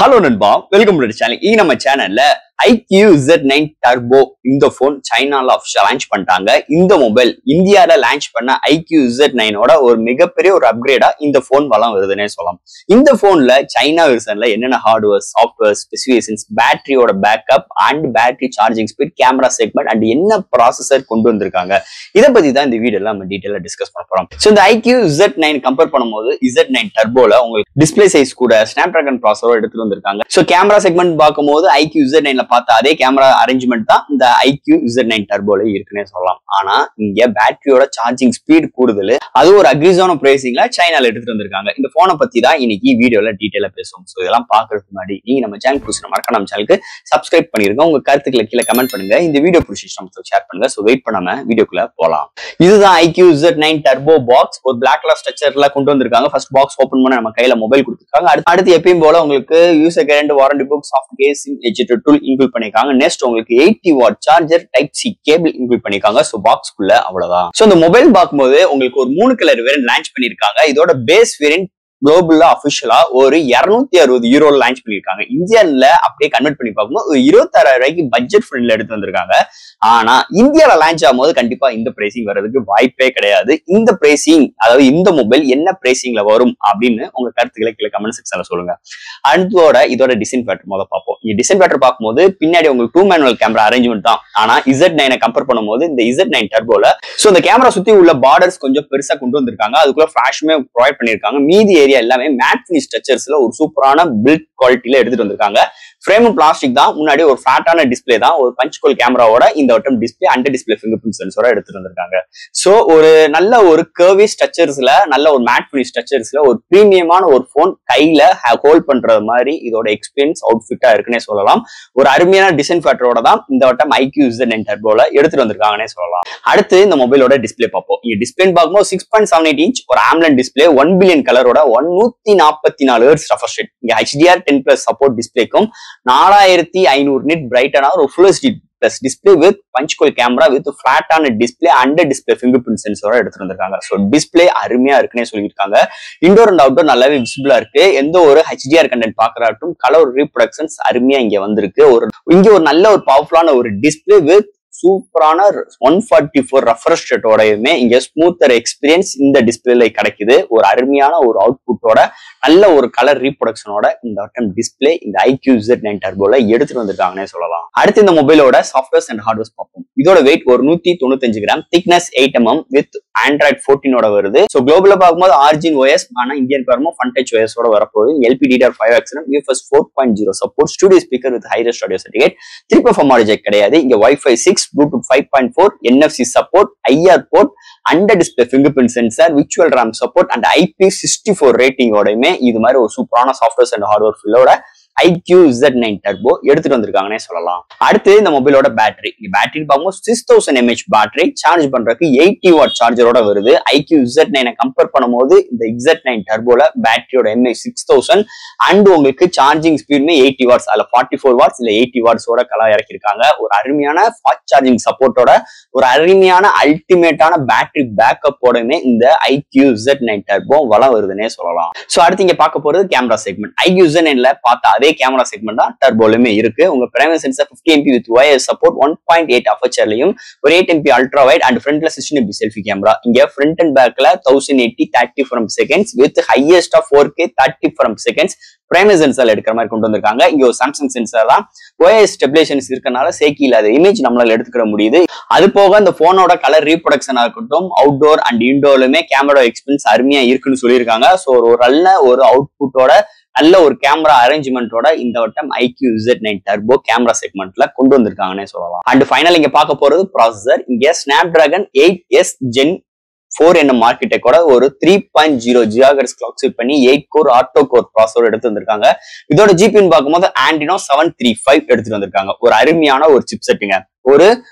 hello நண்பா welcome to channel இ நம்ம சேனல்ல ஐக்யூ Z9 நைன் டர்போ இந்த போன் சைனால அஃபிஷியல் லான்ச் பண்ணிட்டாங்க இந்த மொபைல் இந்தியால லான்ச் பண்ண ஐக்யூ Z9 நைனோட ஒரு மிகப்பெரிய ஒரு அப்கிரேடா இந்த போன் வளம் வருதுன்னே சொல்லலாம் இந்த போன்ல சைனா வெர்ஷன்ல என்னென்ன ஹார்ட்வேர் சாஃப்ட்வேர் ஸ்பெசிஃபிகேஷன்ஸ் பேட்டரியோட backup and battery charging speed camera segment and என்ன ப்ராசஸர் கொண்டு வந்திருக்காங்க இதை பத்தி தான் இந்த வீடியோல நம்ம டீட்டெயிலா டிஸ்கஸ் பண்ண போறோம் ஸோ இந்த ஐக்யூ Z9 நைன் கம்பேர் பண்ணும்போது Z9 நைன் டர்போல உங்களுக்கு டிஸ்பிளே சைஸ் கூட ஸ்னாப் டிராகன் ப்ராசரோட எடுத்துட்டு வந்திருக்காங்க ஸோ கேமரா செக்மெண்ட் பார்க்கும்போது ஐக்யூ Z9 நைன்ல பார்த்த அதே கேமரா அரேஞ்ச்மெண்ட் தான் இந்த ஐக்யூ Z9 நைன் டர்போல இருக்குன்னே சொல்லலாம் ஆனா இங்க பேட்டரியோட சார்ஜிங் ஸ்பீட் கூடுதல் அது ஒரு அக்ரிஸான பிரைசிங்ல சைனால எடுத்துட்டு வந்திருக்காங்க இந்த போனை பத்தி தான் இன்னைக்கு வீடியோல டீட்டெயிலா பேசுவோம் ஸோ இதெல்லாம் பாக்குறதுக்கு முன்னாடி நீங்க நம்ம சேனல் புதுசு மறக்க நம்ம சேனலுக்கு சப்ஸ்கிரைப் பண்ணிருங்க உங்க கருத்துக்களை கீழே கமெண்ட் பண்ணுங்க இந்த வீடியோ பிடிச்சி நம்ம ஷேர் பண்ணுங்க ஸோ வெயிட் பண்ணாம வீடியோக்குள்ள போலாம் இதுதான் iQOO Z9 nine turbo box ஒரு பிளாக் கலர் ஸ்ட்ரக்சர்ல கொண்டு வந்திருக்காங்க ஃபர்ஸ்ட் பாக்ஸ் ஓப்பன் பண்ண நம்ம கையில மொபைல் கொடுத்துருக்காங்க அடுத்து அடுத்து எப்பயும் போல உங்களுக்கு user guarantee warranty book soft case ejector tool include பண்ணிருக்காங்க நெக்ஸ்ட் உங்களுக்கு eighty watt charger type C cable include பண்ணிருக்காங்க ஸோ பாக்ஸ்க்குள்ள அவ்வளவுதான் ஸோ இந்த மொபைல் பார்க்கும்போது உங்களுக்கு ஒரு மூணு கலர் வேரியன்ட் லான்ச் பண்ணிருக்காங்க இதோட பேஸ் வேரியன்ட் குளோபல்ல அபிஷியலா ஒரு இருநூத்தி அறுபது யூரோல லான்ச் பண்ணிருக்காங்க இந்தியால அப்படியே கன்வெர்ட் பண்ணி பார்க்கும்போது ஒரு இருபத்தாறாயிரம் ரூபாய்க்கு பட்ஜெட் ஃப்ரெண்ட்ல எடுத்து வந்திருக்காங்க ஆனா இந்தியால லான்ச் ஆகும்போது கண்டிப்பா இந்த பிரைசிங் வர்றதுக்கு வாய்ப்பே கிடையாது இந்த பிரைசிங் அதாவது இந்த மொபைல் என்ன பிரைசிங்ல வரும் அப்படின்னு உங்க கருத்துக்களை கீழே கமெண்ட் செக்ஷன்ல சொல்லுங்க அடுத்தோட இதோட டிசைன் பேட்டர் முதல்ல பார்ப்போம் இந்த டிசைன் பேட்டர் பார்க்கும்போது பின்னாடி உங்களுக்கு டூ மேனுவல் கேமரா அரேஞ்ச்மெண்ட் தான் ஆனா இசட் நைனை கம்பேர் பண்ணும்போது இந்த இசட் நைன் டர்போல சோ இந்த கேமரா சுத்தி உள்ள பார்டர்ஸ் கொஞ்சம் பெருசா கொண்டு வந்திருக்காங்க அதுக்குள்ள ஃபிளாஷுமே ப்ரொவைட் பண்ணிருக்காங்க மீதி ஏரியா எல்லாமே மேட் ஃபினிஷ் ஸ்ட்ரக்சர்ஸ்ல ஒரு சூப்பரான பில்ட் குவாலிட்டியில எடுத்துட்டு வந்திருக்காங்க ஃப்ரேம் பிளாஸ்டிக் தான் முன்னாடி ஒரு ஃபிளாட்டான டிஸ்பிளே தான் ஒரு பஞ்ச் கோல் கேமராவோட இந்த வட்டம் display under display fingerprint சென்சரோட எடுத்துட்டு வந்திருக்காங்க சோ ஒரு நல்ல ஒரு கர்வி ஸ்ட்ரக்சர்ஸ்ல நல்ல ஒரு மேட் ஃபினிஷ் ஸ்ட்ரக்சர்ஸ்ல ஒரு பிரீமியமான ஒரு போன் கையில ஹோல்ட் பண்றது மாதிரி இதோட எக்ஸ்பீரியன்ஸ் அவுட்ஃபிட்டா இருக்குன்னே சொல்லலாம் ஒரு அருமையான டிசைன் ஃபேக்டரோட தான் இந்த வட்டம் ஐக்யூ Z9 டர்போல எடுத்துட்டு வந்திருக்காங்கன்னே சொல்லலாம் அடுத்து இந்த மொபைலோட டிஸ்பிளே பார்ப்போம் இங்க டிஸ்பிளே பார்க்கும்போது six point seven eight inch ஒரு ஆம்லன் டிஸ்பிளே ஒன் பில்லியன் கலரோட ஒன் நூத்தி நாற்பத்தி நாலு ஹெர்ட்ஸ் ரெஃப்ரெஷ் இங்க ஹெச்டிஆர் டென் பிளஸ் சப்போர்ட் டிஸ்பிளேக்கும் நாலாயிரத்தி ஐநூறு நிட் பிரைட்டான ஒரு full HD plus display with punch hole camera with ஃபிளாட்டான display under display fingerprint சென்சரோட எடுத்துட்டு வந்திருக்காங்க ஸோ டிஸ்பிளே அருமையா இருக்குன்னே சொல்லியிருக்காங்க இண்டோர் அண்ட் அவுட்டோர் நல்லாவே விசிபிளா இருக்கு எந்த ஒரு ஹெச்டிஆர் கண்டென்ட் பாக்குறாட்டும் கலர் ரீப்ரொடக்ஷன்ஸ் அருமையா இங்க வந்திருக்கு ஒரு இங்க ஒரு நல்ல ஒரு பவர்ஃபுல்லான ஒரு டிஸ்பிளே வித் சூப்பரான ஒன் ஃபார்ட்டி ஃபோர் ரெஃப்ரெஷ் ரேட்டோடையுமே இங்க ஸ்மூத்தர் எக்ஸ்பீரியன்ஸ் இந்த டிஸ்பிளேல கிடைக்குது ஒரு அருமையான ஒரு அவுட்புட்டோட நல்ல ஒரு கலர் ரீப்ரொடக்ஷனோட இந்த வட்டம் டிஸ்பிளே இந்த ஐக்யூ Z9 நைன் டர்போல எடுத்துட்டு வந்திருக்காங்கன்னே சொல்லலாம் அடுத்து இந்த மொபைலோட சாஃப்ட்வேர்ஸ் அண்ட் ஹார்ட்வேர்ஸ் பார்ப்போம் இதோட வெயிட் ஒரு நூத்தி தொண்ணூத்தஞ்சு gram thickness eight mm with Android ஃபோர்டீனோட வருது ஸோ குளோபல பார்க்கும்போது ஆர்ஜின் OS ஆனா இந்தியன் வரும்போது ஃபன் டச் OS ஓட வரப்போகுது LP DR five XM UFS four point zero support studio speaker with hi res audio certificate three perform audio jack கிடையாது இங்க wifi six Bluetooth five point four NFC support IR port under display fingerprint sensor virtual RAM support and IP sixty four ரேட்டிங்கோடையுமே இது மாதிரி ஒரு சூப்பரான softwares and hardware ஃபுல்லோட iQOO Z9 nine turbo எடுத்துட்டு வந்திருக்காங்கன்னே சொல்லலாம் அடுத்து இந்த மொபைலோட பேட்டரி பேட்டரி பார்க்கும்போது six thousand mAh battery charge பண்றதுக்கு எயிட்டி வாட் சார்ஜரோட வருது ஐக்யூ Z9 நைனை கம்பேர் பண்ணும்போது இந்த Z9 நைன் டர்போல பேட்டரியோட எம்ஏஹெச் சிக்ஸ் தௌசண்ட் அண்ட் உங்களுக்கு சார்ஜிங் ஸ்பீடுமே எயிட்டி வாட்ஸ் அதுல ஃபார்ட்டி ஃபோர் வாட்ஸ் இல்ல எயிட்டி வாட்ஸோட கலா இறக்கிருக்காங்க ஒரு அருமையான ஃபாஸ்ட் சார்ஜிங் சப்போர்ட்டோட ஒரு அருமையான அல்டிமேட்டான பேட்டரி பேக்கப்போடமே இந்த ஐக்யூ Z9 நைன் டர்போ வளம் வருதுன்னே சொல்லலாம் சோ அடுத்து இங்க பார்க்க போறது கேமரா செக்மெண்ட் ஐக்யூ Z9 நைன்ல பார்த்த அதே கேமரா செக்மெண்ட் தான் டர்போலுமே இருக்கு உங்க primary sensor fifty MP with ஒயர் சப்போர்ட் ஒன் பாயிண்ட் எயிட் அஃபர்ச்சர்லையும் ஒரு eight MP ultra wide and ஃப்ரண்ட்ல சிக்ஸ்டின் எம்பி செல்ஃபி கேமரா இங்க ஃப்ரண்ட் அண்ட் பேக்ல thousand eighty thirty from seconds with highest of four K thirty from seconds primary sensor எடுக்கிற மாதிரி கொண்டு வந்திருக்காங்க இங்க ஒரு சாம்சங் சென்சார் தான் ஓஎஸ் ஸ்டெபிலேஷன்ஸ் இருக்கனால சேக்கி இல்லாத இமேஜ் நம்மளால எடுத்துக்கிற முடியுது அது போக அந்த போனோட கலர் ரீப்ரொடக்ஷனா இருக்கட்டும் அவுட்டோர் அண்ட் இன்டோர்லுமே கேமரா எக்ஸ்பீரியன்ஸ் அருமையா இருக்குன்னு சொல்லியிருக்காங்க ஸோ ஒரு நல்ல ஒரு அவுட்புட்டோட நல்ல ஒரு கேமரா அரேஞ்ச்மெண்ட்டோட இந்த வட்டம் iQOO Z9 nine turbo camera செக்மெண்ட்ல கொண்டு வந்திருக்காங்கன்னே சொல்லலாம் அண்ட் ஃபைனல் இங்க பார்க்க போறது ப்ராசஸர் இங்க Snapdragon eight S gen four என்ன மார்க்கெட்டோட ஒரு three point zero gigahertz clock set பண்ணி eight core octa core processor எடுத்து வந்திருக்காங்க இதோட ஜிபின்னு பார்க்கும்போது ஆண்டினோ செவன் த்ரீ ஃபைவ் எடுத்துட்டு வந்திருக்காங்க ஒரு அருமையான ஒரு சிப் செட்டுங்க ஒரு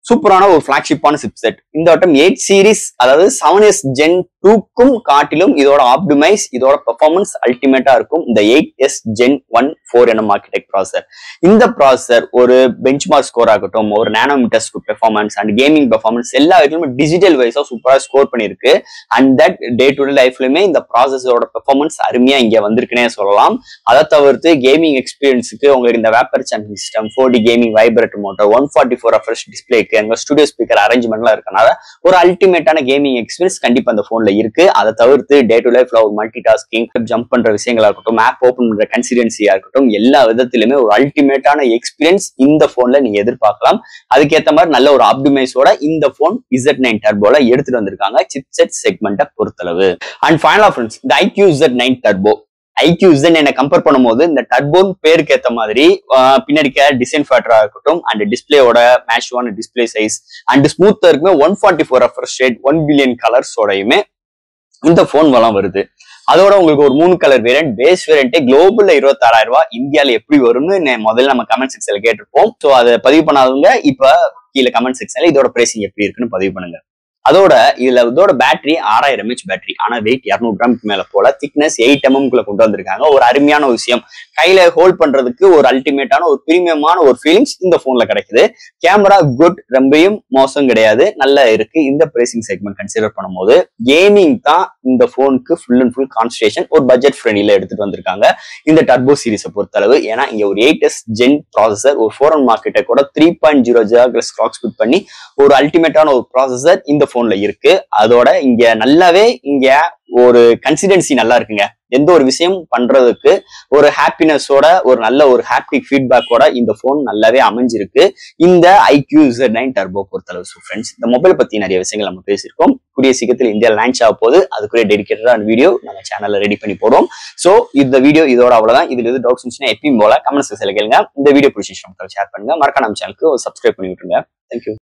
சூப்பரான ஒரு ஃபிளாக்ஷிப்பான சிப்செட் இந்த வட்டம் எயிட் சீரிஸ் அதாவது செவன் எஸ் ஜென் டூக்கும் காட்டிலும் இதோட ஆப்டிமைஸ் இதோட பெர்ஃபார்மன்ஸ் அல்டிமேட்டா இருக்கும் இந்த eight S gen one four என ஆர்கிடெக்ட் ப்ராசர் இந்த ப்ராசர் ஒரு பெஞ்ச் மார்க் ஸ்கோர் ஆகட்டும் ஒரு nanometres performance and gaming performance எல்லா இதுலயுமே டிஜிட்டல் வைஸா சூப்பரா ஸ்கோர் பண்ணிருக்கு and that day to day லைஃப்லயுமே இந்த ப்ராசஸோட பெர்ஃபார்மன்ஸ் அருமையா இங்க வந்திருக்குன்னே சொல்லலாம் அதை தவிர்த்து கேமிங் எக்ஸ்பீரியன்ஸுக்கு உங்களுக்கு இந்த vapour chamber system four D gaming vibrator motor one forty four refresh டிஸ்பிளேக்கு எங்க ஸ்டுடியோ ஸ்பீக்கர் அரேஞ்ச்மெண்ட்லாம் இருக்கனால ஒரு அல்டிமேட்டான கேமிங் எக்ஸ்பீரியன்ஸ் கண்டிப்பா அந்த போன்ல இருக்கு அதை தவிர்த்து டே டு லைஃப்ல ஒரு மல்டி டாஸ்கிங் ஜம்ப் பண்ற விஷயங்களா இருக்கட்டும் மேப் ஓப்பன் பண்ற கன்சிடென்சியா இருக்கட்டும் எல்லா விதத்திலுமே ஒரு அல்டிமேட்டான எக்ஸ்பீரியன்ஸ் இந்த போன்ல நீங்க எதிர்பார்க்கலாம் அதுக்கேற்ற மாதிரி நல்ல ஒரு ஆப்டிமைஸோட இந்த போன் இசட் நைன் டர்போல எடுத்துட்டு வந்திருக்காங்க சிப்செட் செக்மெண்ட்டை பொறுத்தளவு அண்ட் ஃபைனலா ஃப்ரெண்ட்ஸ் இந்த iQOO Z nine turbo iQOO இசன் என்ன கம்பேர் பண்ணும்போது இந்த டர்போன் பேருக்கு ஏத்த மாதிரி ஆஹ் பின்னாடி டிசைன் ஃபேக்டரா இருக்கட்டும் அண்ட் டிஸ்பிளேயோட மேட்ச்வான டிஸ்பிளே சைஸ் அண்ட் ஸ்மூத்தா இருக்குமே one forty four refresh rate one billion கலர்ஸோடையுமே இந்த போன் வளம் வருது அதோட உங்களுக்கு ஒரு மூணு கலர் வேரியன்ட் பேஸ் வேரியன்ட்டே குளோபல்ல இருபத்தாறாயிரம் ரூபாய் இந்தியால எப்படி வரும்னு நே- முதல்ல நம்ம கமெண்ட் செக்ஷன்ல கேட்டிருப்போம் ஸோ அதை பதிவு பண்ணாதவங்க இப்ப கீழே கமெண்ட் செக்ஷன்ல இதோட பிரைசிங் எப்படி இருக்குன்னு பதிவு பண்ணுங்க அதோட இதுல இதோட பேட்டரி ஆறாயிரம் எம்ஹெச் பேட்டரி ஆனா வெயிட் இரநூறு கிராமுக்கு மேல போல திக்னஸ் எயிட் எம்எம் குள்ள கொண்டு வந்திருக்காங்க ஒரு அருமையான விஷயம் கையில ஹோல்ட் பண்றதுக்கு ஒரு அல்டிமேட்டான ஒரு பிரீமியமான ஒரு ஃபீலிங்ஸ் இந்த போன்ல கிடைக்குது கேமரா குட் ரொம்பவும் மோசம் கிடையாது நல்லா இருக்கு இந்த பிரைசிங் செக்மெண்ட் கன்சிடர் பண்ணும்போது கேமிங் தான் இந்த போனுக்கு ஃபுல் அண்ட் ஃபுல் கான்சன்ட்ரேஷன் ஒரு பட்ஜெட் ஃப்ரெண்ட்லில எடுத்துட்டு வந்திருக்காங்க இந்த டர்போ சீரிஸை பொறுத்தளவு ஏன்னா இங்க ஒரு எயிட் எஸ் ஜென் ப்ராசஸர் ஒரு ஃபோர் ஒன் மார்க்கெட்டை கூட three point zero gigahertz clock speed பண்ணி ஒரு அல்டிமேட்டான ஒரு ப்ராசஸர் இந்த போன்ல இருக்கு அதோட இங்க நல்லாவே இங்க ஒரு கன்சிடென்சி நல்லா இருக்குங்க எந்த ஒரு விஷயம் பண்றதுக்கு ஒரு ஹாப்பினஸோட ஒரு நல்ல ஒரு ஹாப்பி ஃபீட்பேக்கோட இந்த போன் நல்லாவே அமைஞ்சிருக்கு இந்த ஐக்யூ Z9 நைன் டர்போ பொறுத்தளவு ஸோ ஃப்ரெண்ட்ஸ் இந்த மொபைல் பத்தி நிறைய விஷயங்கள் நம்ம பேசியிருக்கோம் கூடிய சீக்கிரத்தில் இந்தியா லான்ச் ஆக போகுது அதுக்குரிய டெடிக்கேட்டடான வீடியோ நம்ம சேனல்ல ரெடி பண்ணி போடுவோம் ஸோ இந்த வீடியோ இதோட அவ்வளவுதான் இதுல எது டவுட்ஸ் இருந்துச்சுன்னா எப்பயும் போல கமெண்ட் செக்ஷன்ல கேளுங்க இந்த வீடியோ பிடிச்சி ஷேர் பண்ணுங்க மறக்காம நம்ம சேனலுக்கு சப்ஸ்கிரைப் பண்ணி விட்டுருங்க தேங்க்யூ